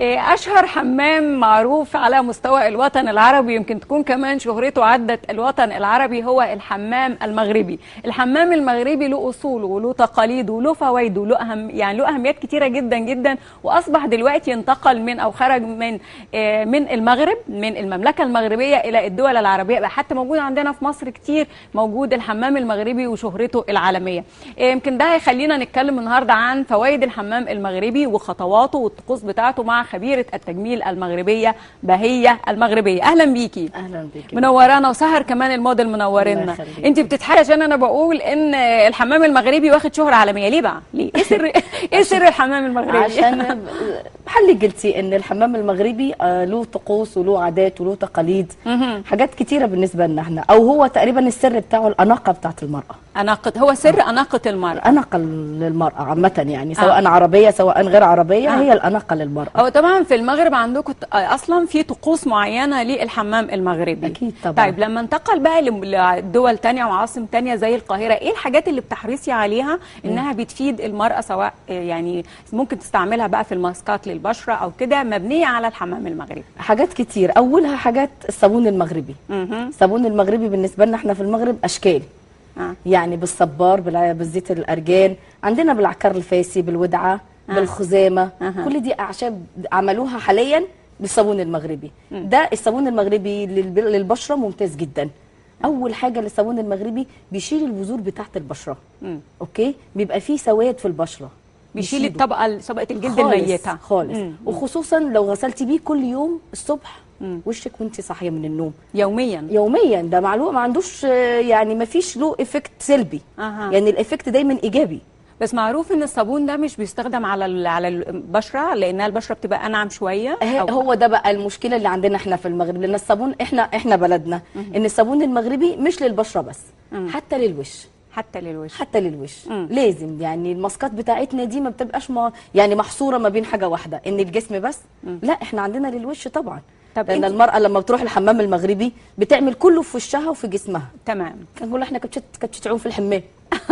إيه، أشهر حمام معروف على مستوى الوطن العربي يمكن تكون كمان شهرته عدت الوطن العربي هو الحمام المغربي الحمام المغربي له أصوله وله تقاليده وله فوائده وله أهم يعني له أهميات كتيرة جدا جدا وأصبح دلوقتي انتقل من أو خرج من إيه، من المغرب من المملكة المغربية إلى الدول العربية بقى حتى موجود عندنا في مصر كتير موجود الحمام المغربي وشهرته العالمية إيه، يمكن ده هيخلينا نتكلم النهارده عن فوائد الحمام المغربي وخطواته والطقوس بتاعته مع خبيره التجميل المغربيه بهيه المغربيه اهلا بيكي اهلا بك منورانا وسهر كمان الموديل منورنا الله يخليك. انت بتضحكي عشان انا بقول ان الحمام المغربي واخد شهره عالميه ليه بقى ليه ايه سر ايه سر الحمام المغربي عشان بحلي قلتي ان الحمام المغربي آه، له طقوس وله عادات وله تقاليد مهم. حاجات كتيره بالنسبه لنا احنا او هو تقريبا السر بتاعه الاناقه بتاعت المراه اناقه هو سر اناقه المراه الاناقه للمراه عامه يعني سواء عربيه سواء غير عربيه آه. هي الاناقه للمراه هو طبعا في المغرب عندكم ت- اصلا في طقوس معينه للحمام المغربي أكيد طبعاً. طيب لما انتقل بقى لم- لدول تانية وعواصم تانية زي القاهره ايه الحاجات اللي بتحرصي عليها انها بتفيد المراه سواء آه، يعني ممكن تستعملها بقى في الماسكات للبشره او كده مبنيه على الحمام المغربي حاجات كتير اولها حاجات الصابون المغربي مهم. الصابون المغربي بالنسبه لنا احنا في المغرب اشكال آه. يعني بالصبار بالع- بالزيت الارجان عندنا بالعكر الفاسي بالودعه آه. بالخزامه أها. كل دي اعشاب عملوها حاليا بالصابون المغربي ده الصابون المغربي للب- للبشره ممتاز جدا اول حاجه للصابون المغربي بيشيل البذور بتاعه البشره مم. اوكي بيبقى فيه سواد في البشره بيشيل بيشيله. الطبقه طبقه الجلد خالص الميته خالص مم. وخصوصا لو غسلتي بيه كل يوم الصبح مم. وشك وانت صاحيه من النوم يوميا يوميا ده معلومه ما عندوش آه، يعني ما فيش له افكت سلبي أها. يعني الافكت دايما ايجابي بس معروف ان الصابون ده مش بيستخدم على ال- على البشره لانها البشره بتبقى انعم شويه ه- أو- هو ده بقى المشكله اللي عندنا احنا في المغرب لان الصابون احنا احنا بلدنا ان الصابون المغربي مش للبشره بس مم. حتى للوش حتى للوش حتى للوش مم. لازم يعني الماسكات بتاعتنا دي ما بتبقاش ما يعني محصوره ما بين حاجه واحده ان الجسم بس لا احنا عندنا للوش طبعا طب لان انت- المراه لما بتروح الحمام المغربي بتعمل كله في وشها وفي جسمها تمام كان نقول احنا كبشت كبشت تعوم في الحمام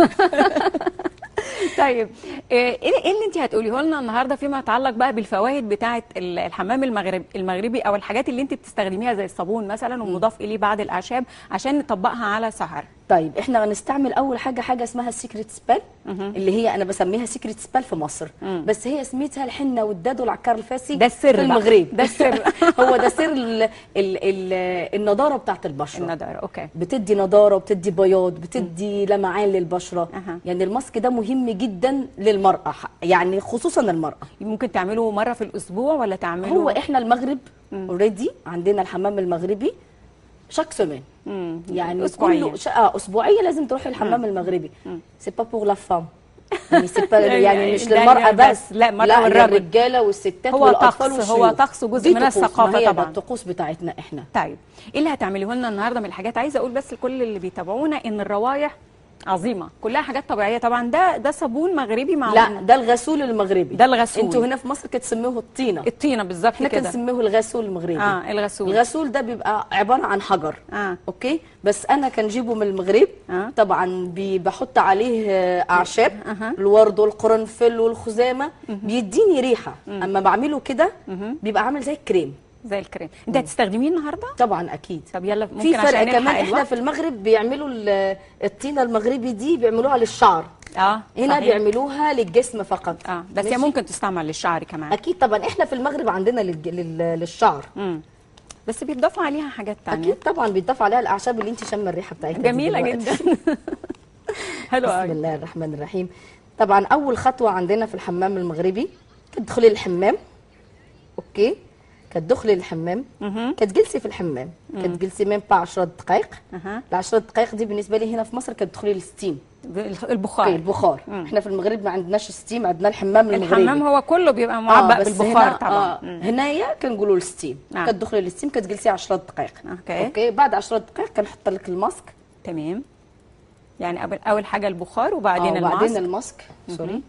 طيب ايه إيه اللي انت هتقوليه لنا النهارده فيما يتعلق بقى بالفوائد بتاعه ال- الحمام المغرب المغربي او الحاجات اللي انت بتستخدميها زي الصابون مثلا ومضاف اليه بعض الاعشاب عشان نطبقها على سهر طيب احنا هنستعمل اول حاجه حاجه اسمها سيكريت سبال اللي هي انا بسميها سيكريت سبال في مصر بس هي سميتها الحنه والداد والعكار الفاسي ده السر في بقى. المغرب ده السر. هو ده سر ال ال ال النضاره بتاعت البشره النضاره اوكي بتدي نضاره وبتدي بياض بتدي لمعان للبشره أها. يعني الماسك ده مهم جدا للمراه يعني خصوصا المراه ممكن تعملوا مره في الاسبوع ولا تعملوا هو احنا المغرب اوريدي عندنا الحمام المغربي شاك سومين مم. يعني أسبوعية. كله ش... آه اسبوعيه لازم تروحي الحمام المغربي سي با بور لا فام يعني سي با يعني مش ده للمراه بس. بس لا، المرأة لا والرجل. للرجاله والستات هو والاطفال طقس، والشيوخ هو طقس وجزء دي من طقوس، ما الثقافة هي ده طبعاً. الطقوس بتاعتنا احنا طيب ايه اللي هتعمليه لنا النهارده من الحاجات عايزه اقول بس لكل اللي بيتابعونا ان الروايح عظيمه كلها حاجات طبيعيه طبعا ده ده صابون مغربي مع لا ده الغسول المغربي ده الغسول. انتوا هنا في مصر كتسموه الطينه الطينه بالظبط احنا كده كنسموه الغسول المغربي اه الغسول الغسول ده بيبقى عباره عن حجر اه اوكي بس انا كنجيبه من المغرب آه. طبعا بي- بحط عليه آه، اعشاب أها. الورد والقرنفل والخزامه بيديني ريحه اما بعمله كده بيبقى عامل زي الكريم زي الكريم انت هتستخدميه النهارده طبعا اكيد طب يلا ممكن في فرق عشان نلحق كمان احنا الوقت. في المغرب بيعملوا ال- الطينه المغربي دي بيعملوها للشعر اه هنا صحيح. بيعملوها للجسم فقط اه بس هي ماشي؟ ممكن تستعمل للشعر كمان اكيد طبعا احنا في المغرب عندنا للج- لل- للشعر امم بس بيتضاف عليها حاجات تانية اكيد طبعا بيتضاف عليها الاعشاب اللي انت شامه الريحه بتاعتها دي جميله دلوقتي. جدا حلو بسم قوي الله الرحمن الرحيم طبعا اول خطوه عندنا في الحمام المغربي كتدخلي الحمام اوكي كتدخلي الحمام مهم. كتجلسي في الحمام كتجلسي ميم با 10 دقائق اها ال 10 دقائق دي بالنسبه لي هنا في مصر كتدخلي للستيم اوكي البخار البخار احنا في المغرب ما عندناش ستيم عندنا الحمام المغربي الحمام هو كله بيبقى معبأ بس بالبخار هنا طبعا آه مم. هنايا كنقولوا الستيم نعم. كتدخلي للستيم كتجلسي 10 دقائق اوكي اوكي بعد 10 دقائق كنحط لك الماسك تمام يعني اول اول حاجه البخار وبعدين آه، وبعدين الماسك الماسك سوري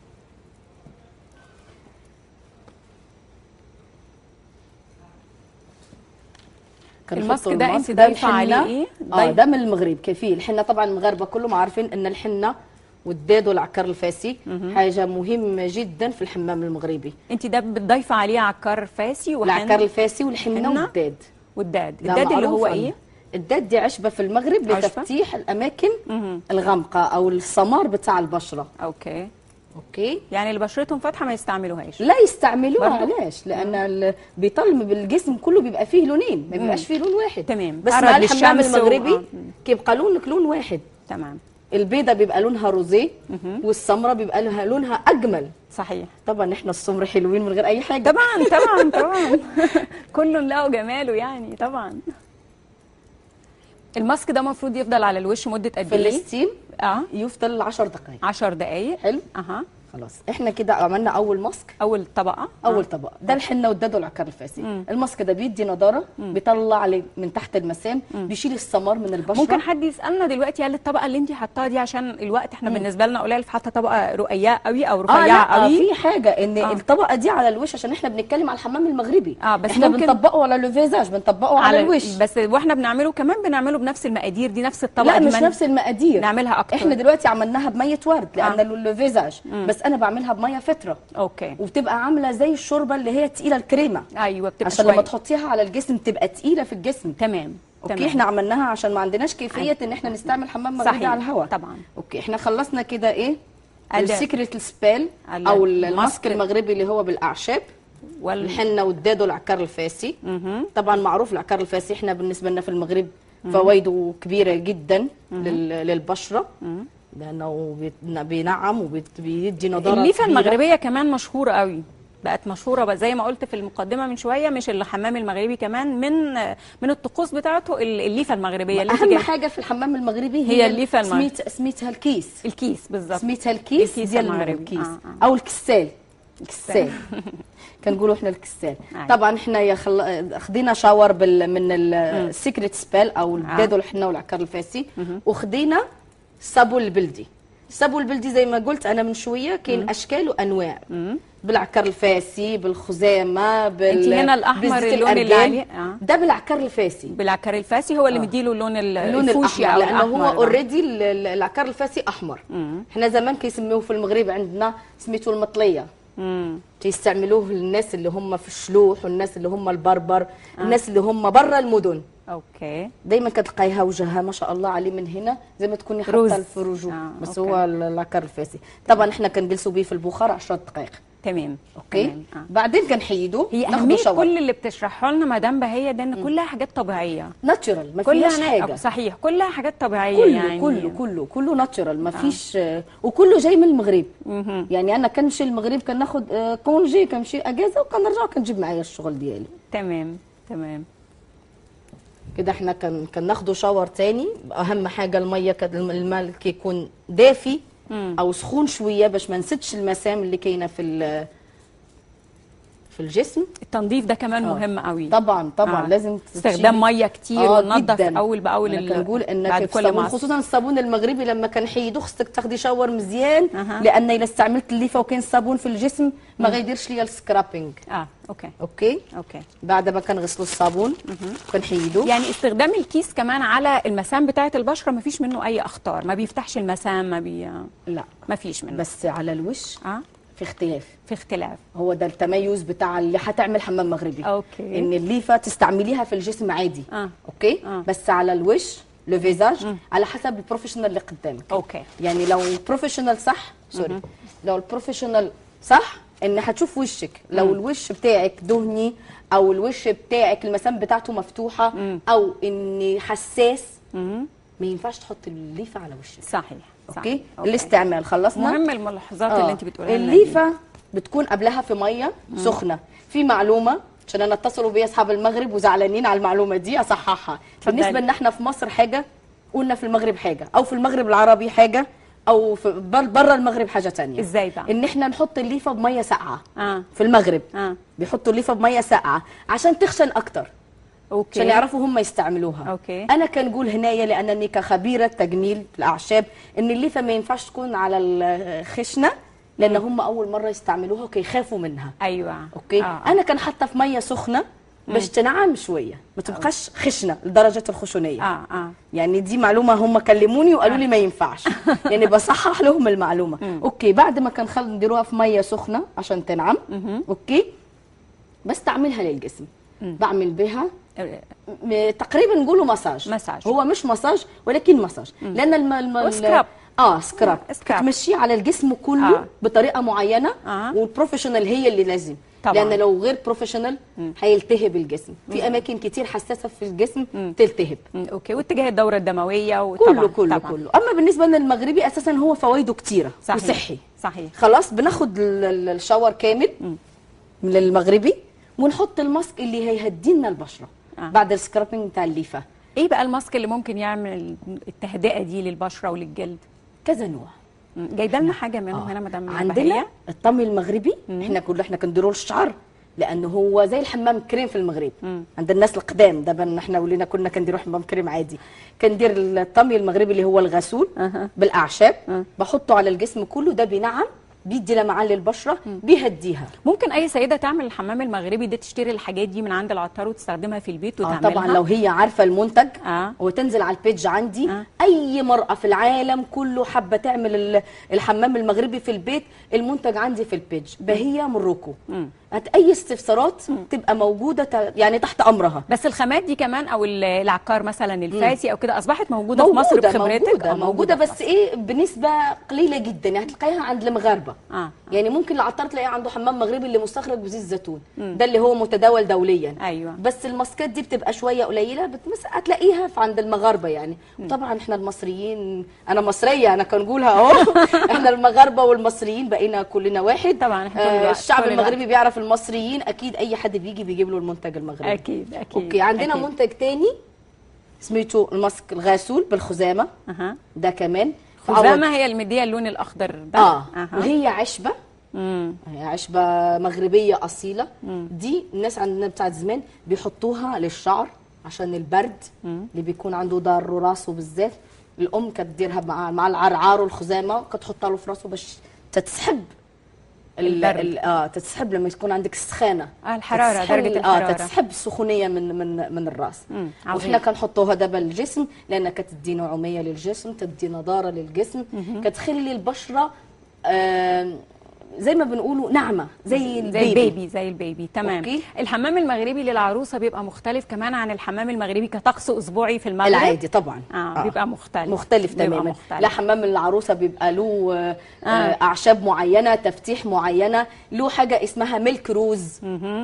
كنحطوا الماسك ده انت ده ضايفه الحنة. عليه ايه اه ضايف- ده من المغرب كيفيه الحنه طبعا المغاربه كلهم عارفين ان الحنه والداد والعكار الفاسي حاجه مهمه جدا في الحمام المغربي انت ده بتضيفي عليه عكار فاسي العكار وحنة الفاسي والحنه حنة؟ والداد والداد ده الداد اللي معروف هو عنه. ايه الداد دي عشبه في المغرب عشبة؟ لتفتيح الاماكن الغامقه او السمار بتاع البشره اوكي اوكي يعني اللي بشرتهم فاتحه ما يستعملوهاش لا يستعملوها برضو؟ علاش لان ال- بيطلم بالجسم كله بيبقى فيه لونين ما بيبقاش فيه لون واحد تمام. بس تعرض مع الحمام للشمس و- المغربي آه. كيبقى لونك لون واحد تمام البيضه بيبقى لونها روزيه والسمراء بيبقى لها لونها اجمل صحيح طبعا احنا السمر حلوين من غير اي حاجه طبعا طبعا طبعا كل له جماله يعني طبعا الماسك ده المفروض يفضل على الوش مده قد في ايه؟ الستيم اه يفضل 10 دقائق 10 دقائق حلو اها خلاص احنا كده عملنا اول ماسك اول طبقه اول طبق ده الحنه والدد والعكار الفاسي الماسك ده بيدي نضاره بيطلع لي من تحت المسام بيشيل السمار من البشره ممكن حد يسالنا دلوقتي هل الطبقه اللي انت حطاها دي عشان الوقت احنا بالنسبه لنا قليل فحاطه طبقه رقيقه قوي او اه رفيعه لا قوي في حاجه ان آه. آه. الطبقه دي على الوش عشان احنا بنتكلم على الحمام المغربي آه، بس احنا ممكن- بنطبقه على الفيزاج بنطبقه على, على الوش بس واحنا بنعمله كمان بنعمله بنفس المقادير دي نفس الطبقه لا دي مش من- نفس المقادير نعملها اكتر احنا دلوقتي عملناها بميه ورد لان آه. آه. الفيزاج بس انا بعملها بميه فتره اوكي وبتبقى عامله زي الشوربه اللي هي تقيله الكريمه ايوه بتبقى عشان شوية. لما تحطيها على الجسم تبقى تقيله في الجسم تمام اوكي تمام. احنا عملناها عشان ما عندناش كيفيه ان احنا نستعمل حمام مغربي صحيح. على الهواء طبعا. اوكي احنا خلصنا كده ايه أداة. السيكريت سبيل ال- او الماسك. الماسك المغربي اللي هو بالاعشاب وال... الحنه والداد والعكار الفاسي مهم. طبعا معروف العكار الفاسي احنا بالنسبه لنا في المغرب فوائده كبيره جدا لل- للبشره لانه بيت- بينعم وبيدي نضاره الليفه كبيرة. المغربيه كمان مشهوره قوي بقت مشهوره بقى زي ما قلت في المقدمه من شويه مش الحمام المغربي كمان من من الطقوس بتاعته ال- الليفه المغربيه اللي انت اهم جايبة- حاجه في الحمام المغربي هي الليفة المغ- سميت سميتها الكيس الكيس بالظبط سميتها الكيس, الكيس ديال المغربي. المغرب الكيس آه، آه. او الكسال الكسال كنقولوا احنا الكسال أيوة. طبعا احنا يا خل... خدينا شاور بال... من السيكريت سبيل او الداد والحنه والعكار الفاسي وخدينا الصابون البلدي الصابون البلدي زي ما قلت انا من شويه كاين اشكال وانواع بالعكار الفاسي بالخزامه بال انت هنا الأحمر بزيت اللون اللي الأرجان. عليه، آه. ده بالعكار الفاسي بالعكر الفاسي هو اللي مديله اللون ال- اللون الفوشيا الاحمر او لانه هو الأحمر ده. اوريدي العكار الفاسي احمر احنا زمان كيسميوه في المغرب عندنا سميتو المطليه مم. تيستعملوه للناس اللي هم في الشلوح والناس اللي هم البربر الناس اللي هم برا المدن اوكي دايما كتلقايها وجهها ما شاء الله عليه من هنا زي ما تكوني روز. حاطه في رجوع آه، بس أوكي. هو العكار الفاسي طبعا احنا كنجلسوا به في البخار 10 دقائق تمام اوكي تمام. آه. بعدين كنحيدوه هي ناخدوا اهميه شاور كل اللي بتشرحه لنا مدام بهيه ده ان كلها حاجات طبيعيه ناتشورال ما كلها فيهاش نا- حاجه صحيح كلها حاجات طبيعيه كله يعني كله كله كله ناتشورال ما فيش وكله جاي من المغرب مهم. يعني انا كنمشي المغرب كناخد آه، كونجي كنمشي اجازه وكنرجع كنجيب معايا الشغل ديالي تمام تمام كده احنا كان كناخدوا شاور تاني اهم حاجه الميه كد الماء كيكون دافي مم. او سخون شويه باش ما نسدش المسام اللي كاينه في ال- في الجسم التنظيف ده كمان آه. مهم قوي طبعا طبعا آه. لازم استخدام تشيل- ميه كتير آه، وننظف جداً. اول باول انا ال- كنقول انك بعد في كل الصابون معصر خصوصا الصابون المغربي لما كنحيدو خصك تاخدي شاور مزيان أها. لان الا استعملت الليفه وكاين صابون في الجسم ما غيديرش ليا السكرابينج اه اوكي اوكي اوكي بعد ما كنغسلوا الصابون كنحيدو يعني استخدام الكيس كمان على المسام بتاعه البشره ما فيش منه اي اخطار ما بيفتحش المسام ما بي لا ما فيش منه بس على الوش اه في اختلاف في اختلاف هو ده التميز بتاع اللي هتعمل حمام مغربي أوكي. ان الليفه تستعمليها في الجسم عادي آه. اوكي آه. بس على الوش لو فيزاج على حسب البروفيشنال اللي قدامك اوكي يعني لو البروفيشنال صح سوري لو البروفيشنال صح ان هتشوف وشك لو الوش بتاعك دهني او الوش بتاعك المسام بتاعته مفتوحه او ان حساس مم. ما ينفعش تحط الليفه على وشك صحيح صح. اوكي الاستعمال خلصنا مهم الملاحظات آه. اللي انت بتقولها لنا دي. الليفه بتكون قبلها في ميه سخنه في معلومه عشان انا اتصلوا بيا اصحاب المغرب وزعلانين على المعلومه دي اصححها اتفضلي. بالنسبه ان احنا في مصر حاجه قلنا في المغرب حاجه او في المغرب العربي حاجه او في بره المغرب حاجه تانية ازاي بقى؟ ان احنا نحط الليفه بميه ساقعه اه في المغرب اه بيحطوا الليفه بميه ساقعه عشان تخشن اكتر اوكي عشان يعرفوا هم يستعملوها أوكي. انا كنقول هنايا لانني كخبيره تجميل الاعشاب ان الليفه ما ينفعش تكون على الخشنه لان هم اول مره يستعملوها وكيخافوا منها ايوه اوكي آه. آه. انا كان حاطه في ميه سخنه باش تنعم شويه ما تبقاش خشنه لدرجه الخشونيه اه اه يعني دي معلومه هم كلموني وقالوا لي ما ينفعش يعني بصحح لهم المعلومه اوكي بعد ما كان خل نديروها في ميه سخنه عشان تنعم اوكي بس تعملها للجسم بعمل بها م- تقريبا نقوله مساج مساج. هو مش مساج ولكن مساج لان الم... الم... هو سكراب. اه سكراب سكراب. تمشيه على الجسم كله آه. آه. بطريقه معينه آه. آه. والبروفيشنال هي اللي لازم طبعاً. لان لو غير بروفيشنال هيلتهب الجسم في اماكن كتير حساسه في الجسم تلتهب مم، اوكي واتجاه الدوره الدمويه كله وطبعا كله طبعا. كله اما بالنسبه للمغربي اساسا هو فوائده كتيره صحيح وصحي صحيح خلاص بناخد ال- ال- الشاور كامل من المغربي ونحط الماسك اللي هيهدي لنا البشره آه. آه. بعد السكرابنج بتاع الليفه ايه بقى الماسك اللي ممكن يعمل التهدئه دي للبشره وللجلد كذا نوع مم، جايبه لنا حاجه منهم هنا مدام عندنا بهية. الطمي المغربي احنا كله احنا كنديروا الشعر لانه هو زي الحمام كريم في المغرب عند الناس القدام دابا احنا ولينا كنا كنديروا حمام كريم عادي كندير الطمي المغربي اللي هو الغسول أها. بالاعشاب أه. بحطه على الجسم كله ده بينعم بيدي لمعان للبشره بيهديها ممكن اي سيده تعمل الحمام المغربي ده تشتري الحاجات دي من عند العطار وتستخدمها في البيت آه وتعملها طبعا لو هي عارفه المنتج آه. وتنزل على البيج عندي آه. اي مراه في العالم كله حابه تعمل ال- الحمام المغربي في البيت المنتج عندي في البيج بهيه مروكو هات اي استفسارات تبقى موجوده ت- يعني تحت امرها بس الخامات دي كمان او ال- العكار مثلا الفاسي او كده اصبحت موجوده, في مصر بخبرتك موجودة, آه، موجودة في بس مصر. ايه بنسبة قليلة جدا يعني هتلاقيها عند المغاربة آه. يعني ممكن العطار تلاقيه عنده حمام مغربي اللي مستخرج بزيت زيتون ده اللي هو متداول دوليا أيوة. بس الماسكات دي بتبقى شوية قليلة بت- بس هتلاقيها في عند المغاربة يعني وطبعا احنا المصريين انا مصرية انا كنقولها اهو احنا المغاربة والمصريين بقينا كلنا واحد طبعا إحنا طول آه الوقت- الشعب طول الوقت. المغربي بيعرف المصريين اكيد اي حد بيجي بيجيب له المنتج المغربي اكيد اكيد اوكي عندنا أكيد. منتج تاني سميته الماسك الغاسول بالخزامه اها ده كمان خزامه هي اللي مديه اللون الاخضر ده اه أها. وهي عشبه مم. هي عشبه مغربيه اصيله دي الناس عندنا بتاعت زمان بيحطوها للشعر عشان البرد اللي بيكون عنده ضار راسه بالذات الام كانت تديرها مع مع العرعار والخزامه كانت تحطها له في راسه باش تتسحب ال- البرد. ال- اه تتسحب لما تكون عندك السخانه آه، الحرارة، تتسحب- درجة الحرارة. اه تتسحب السخونيه من من من الراس مم، عظيم. واحنا كنحطوها دابا للجسم لانها كتدي نعوميه للجسم تدي نضاره للجسم كتخلي البشره آه زي ما بنقولوا ناعمه زي زي البيبي البيبي زي البيبي تمام أوكي. الحمام المغربي للعروسه بيبقى مختلف كمان عن الحمام المغربي كطقس اسبوعي في المغرب العادي طبعا اه, بيبقى مختلف مختلف بيبقى تماما مختلف. لا حمام العروسه بيبقى له آه. آه. آه. اعشاب معينه تفتيح معينه له حاجه اسمها ميلك روز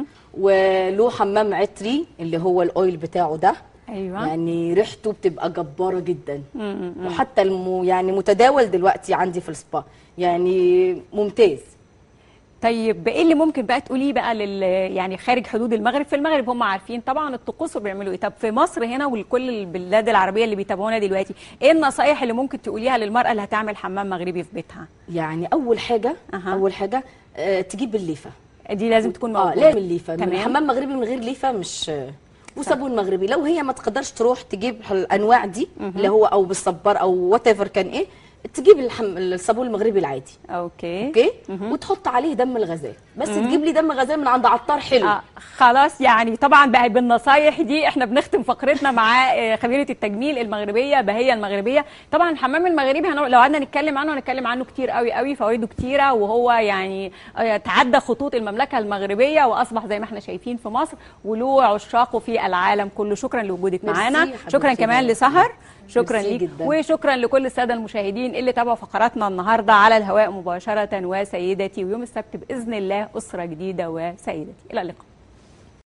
وله حمام عطري اللي هو الاويل بتاعه ده ايوه يعني ريحته بتبقى جباره جدا وحتى الم يعني متداول دلوقتي عندي في السبا يعني ممتاز طيب ايه اللي ممكن بقى تقوليه بقى لل يعني خارج حدود المغرب في المغرب هم عارفين طبعا الطقوس وبيعملوا ايه طب في مصر هنا ولكل البلاد العربيه اللي بيتابعونا دلوقتي ايه النصايح اللي ممكن تقوليها للمراه اللي هتعمل حمام مغربي في بيتها يعني اول حاجه أها. اول حاجه آه تجيب الليفه دي لازم تكون اه موجوده لازم الليفه تمام. الحمام مغربي من غير ليفه مش وصابون مغربي لو هي ما تقدرش تروح تجيب الانواع دي اللي هو او بالصبار او وات ايفر كان ايه تجيب الحم... الصابون المغربي العادي اوكي اوكي وتحط عليه دم الغزال بس تجيب لي دم غزال من عند عطار حلو آه خلاص يعني طبعا بقى بالنصايح دي احنا بنختم فقرتنا مع آه، خبيره التجميل المغربيه بهيه المغربيه طبعا الحمام المغربي هنو... لو قعدنا نتكلم عنه هنتكلم عنه كتير قوي قوي فوائده كتيره وهو يعني آه، تعدى خطوط المملكه المغربيه واصبح زي ما احنا شايفين في مصر وله عشاقه في العالم كله شكرا لوجودك ميرسي معانا حبيبتي شكرا كمان ميرسي. لسهر شكرا ميرسي ليك جداً. وشكرا لكل الساده المشاهدين اللي تابعوا فقراتنا النهارده على الهواء مباشره وسيدتي ويوم السبت باذن الله اسره جديده وسيدتي الى اللقاء